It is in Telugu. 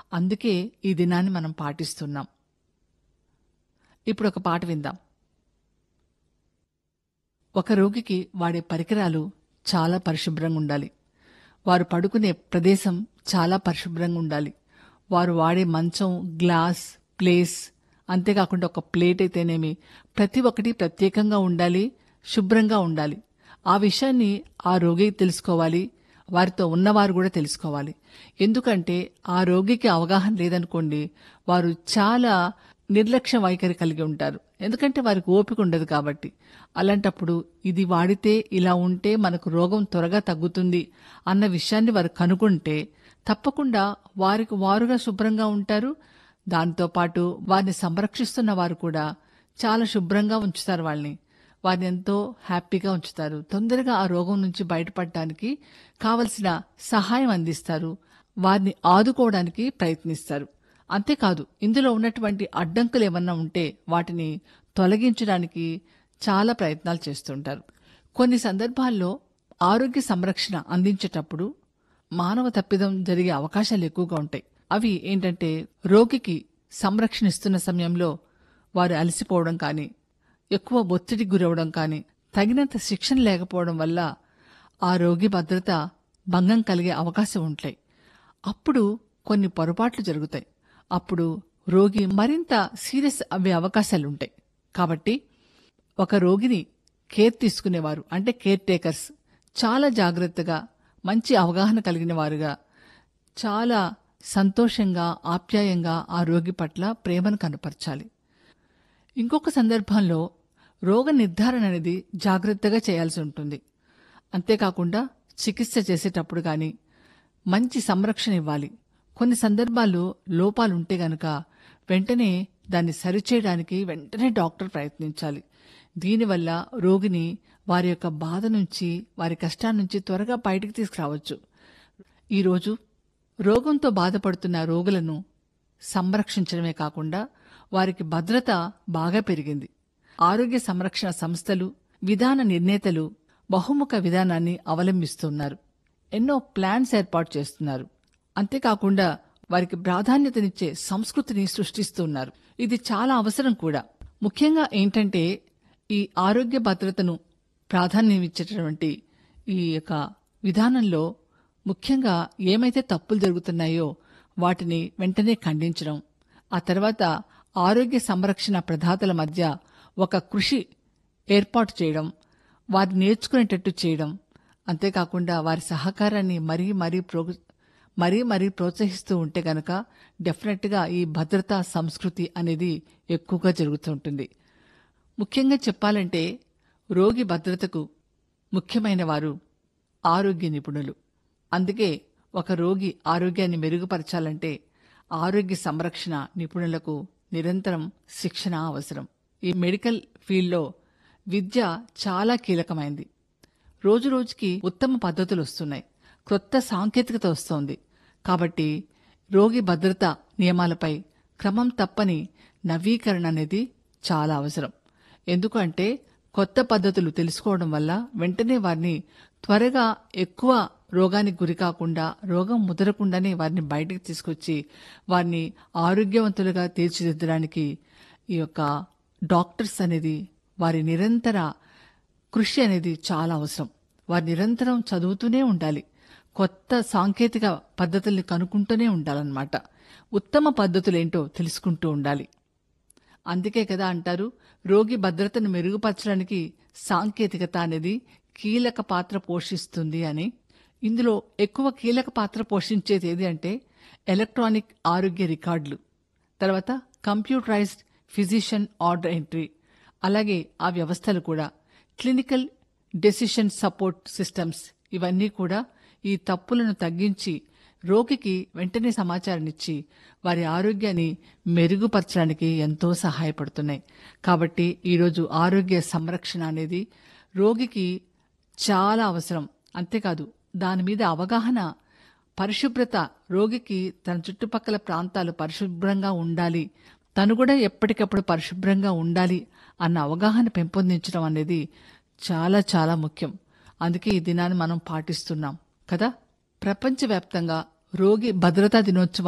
అందుకే ఈ దినాన్ని మనం పాటిస్తున్నాం ఇప్పుడు ఒక పాట విందాం ఒక రోగికి వాడే పరికరాలు చాలా పరిశుభ్రంగా ఉండాలి వారు పడుకునే ప్రదేశం చాలా పరిశుభ్రంగా ఉండాలి వారు వాడే మంచం గ్లాస్ ప్లేస్ అంతేకాకుండా ఒక ప్లేట్ అయితేనేమి ప్రతి ఒక్కటి ప్రత్యేకంగా ఉండాలి శుభ్రంగా ఉండాలి ఆ విషయాన్ని ఆ రోగి తెలుసుకోవాలి వారితో ఉన్నవారు కూడా తెలుసుకోవాలి ఎందుకంటే ఆ రోగికి అవగాహన లేదనుకోండి వారు చాలా నిర్లక్ష్య వైఖరి కలిగి ఉంటారు ఎందుకంటే వారికి ఓపిక ఉండదు కాబట్టి అలాంటప్పుడు ఇది వాడితే ఇలా ఉంటే మనకు రోగం త్వరగా తగ్గుతుంది అన్న విషయాన్ని వారు కనుగొంటే తప్పకుండా వారికి వారుగా శుభ్రంగా ఉంటారు దాంతోపాటు వారిని సంరక్షిస్తున్న వారు కూడా చాలా శుభ్రంగా ఉంచుతారు వాళ్ళని వారిని ఎంతో హ్యాపీగా ఉంచుతారు తొందరగా ఆ రోగం నుంచి బయటపడటానికి కావలసిన సహాయం అందిస్తారు వారిని ఆదుకోవడానికి ప్రయత్నిస్తారు అంతేకాదు ఇందులో ఉన్నటువంటి అడ్డంకులు ఏమన్నా ఉంటే వాటిని తొలగించడానికి చాలా ప్రయత్నాలు చేస్తుంటారు కొన్ని సందర్భాల్లో ఆరోగ్య సంరక్షణ అందించేటప్పుడు మానవ తప్పిదం జరిగే అవకాశాలు ఎక్కువగా ఉంటాయి అవి ఏంటంటే రోగికి సంరక్షణ ఇస్తున్న సమయంలో వారు అలసిపోవడం కానీ ఎక్కువ ఒత్తిడికి గురవడం కానీ తగినంత శిక్షణ లేకపోవడం వల్ల ఆ రోగి భద్రత భంగం కలిగే అవకాశం ఉంటాయి అప్పుడు కొన్ని పొరపాట్లు జరుగుతాయి అప్పుడు రోగి మరింత సీరియస్ అవ్వే అవకాశాలుంటాయి కాబట్టి ఒక రోగిని కేర్ తీసుకునేవారు అంటే కేర్ టేకర్స్ చాలా జాగ్రత్తగా మంచి అవగాహన కలిగిన వారుగా చాలా సంతోషంగా ఆప్యాయంగా ఆ రోగి పట్ల ప్రేమను కనపరచాలి ఇంకొక సందర్భంలో రోగ నిర్ధారణ అనేది జాగ్రత్తగా చేయాల్సి ఉంటుంది అంతేకాకుండా చికిత్స చేసేటప్పుడు కానీ మంచి సంరక్షణ ఇవ్వాలి కొన్ని సందర్భాల్లో లోపాలుంటే గనక వెంటనే దాన్ని సరిచేయడానికి వెంటనే డాక్టర్ ప్రయత్నించాలి దీనివల్ల రోగిని వారి యొక్క బాధ నుంచి వారి కష్టాల నుంచి త్వరగా బయటికి తీసుకురావచ్చు ఈరోజు రోగంతో బాధపడుతున్న రోగులను సంరక్షించడమే కాకుండా వారికి భద్రత బాగా పెరిగింది ఆరోగ్య సంరక్షణ సంస్థలు విధాన నిర్ణేతలు బహుముఖ విధానాన్ని అవలంబిస్తున్నారు ఎన్నో ప్లాన్స్ ఏర్పాటు చేస్తున్నారు అంతేకాకుండా వారికి ప్రాధాన్యతనిచ్చే సంస్కృతిని సృష్టిస్తున్నారు ఇది చాలా అవసరం కూడా ముఖ్యంగా ఏంటంటే ఈ ఆరోగ్య భద్రతను ప్రాధాన్యం ఇచ్చేటటువంటి ఈ యొక్క విధానంలో ముఖ్యంగా ఏమైతే తప్పులు జరుగుతున్నాయో వాటిని వెంటనే ఖండించడం ఆ తర్వాత ఆరోగ్య సంరక్షణ ప్రదాతల మధ్య ఒక కృషి ఏర్పాటు చేయడం వారు నేర్చుకునేటట్టు చేయడం అంతేకాకుండా వారి సహకారాన్ని మరీ మరీ ప్రో మరీ మరీ ప్రోత్సహిస్తూ ఉంటే గనక డెఫినెట్గా ఈ భద్రతా సంస్కృతి అనేది ఎక్కువగా జరుగుతుంటుంది ముఖ్యంగా చెప్పాలంటే రోగి భద్రతకు ముఖ్యమైన వారు ఆరోగ్య నిపుణులు అందుకే ఒక రోగి ఆరోగ్యాన్ని మెరుగుపరచాలంటే ఆరోగ్య సంరక్షణ నిపుణులకు నిరంతరం శిక్షణ అవసరం ఈ మెడికల్ ఫీల్డ్లో విద్య చాలా కీలకమైంది రోజురోజుకి ఉత్తమ పద్ధతులు వస్తున్నాయి క్రొత్త సాంకేతికత వస్తోంది కాబట్టి రోగి భద్రత నియమాలపై క్రమం తప్పని నవీకరణ అనేది చాలా అవసరం ఎందుకంటే కొత్త పద్ధతులు తెలుసుకోవడం వల్ల వెంటనే వారిని త్వరగా ఎక్కువ రోగానికి గురి కాకుండా రోగం ముదరకుండానే వారిని బయటికి తీసుకొచ్చి వారిని ఆరోగ్యవంతులుగా తీర్చిదిద్దడానికి ఈ యొక్క డాక్టర్స్ అనేది వారి నిరంతర కృషి అనేది చాలా అవసరం వారు నిరంతరం చదువుతూనే ఉండాలి కొత్త సాంకేతిక పద్ధతుల్ని కనుక్కుంటూనే ఉండాలన్నమాట ఉత్తమ పద్ధతులేంటో తెలుసుకుంటూ ఉండాలి అందుకే కదా అంటారు రోగి భద్రతను మెరుగుపరచడానికి సాంకేతికత అనేది కీలక పాత్ర పోషిస్తుంది అని ఇందులో ఎక్కువ కీలక పాత్ర పోషించేది ఏది అంటే ఎలక్ట్రానిక్ ఆరోగ్య రికార్డులు తర్వాత కంప్యూటరైజ్డ్ ఫిజిషియన్ ఆర్డర్ ఎంట్రీ అలాగే ఆ వ్యవస్థలు కూడా క్లినికల్ డెసిషన్ సపోర్ట్ సిస్టమ్స్ ఇవన్నీ కూడా ఈ తప్పులను తగ్గించి రోగికి వెంటనే సమాచారం ఇచ్చి వారి ఆరోగ్యాన్ని మెరుగుపరచడానికి ఎంతో సహాయపడుతున్నాయి కాబట్టి ఈరోజు ఆరోగ్య సంరక్షణ అనేది రోగికి చాలా అవసరం అంతేకాదు దాని మీద అవగాహన పరిశుభ్రత రోగికి తన చుట్టుపక్కల ప్రాంతాలు పరిశుభ్రంగా ఉండాలి తను కూడా ఎప్పటికప్పుడు పరిశుభ్రంగా ఉండాలి అన్న అవగాహన పెంపొందించడం అనేది చాలా చాలా ముఖ్యం అందుకే ఈ దినాన్ని మనం పాటిస్తున్నాం కదా ప్రపంచవ్యాప్తంగా రోగి భద్రతా దినోత్సవం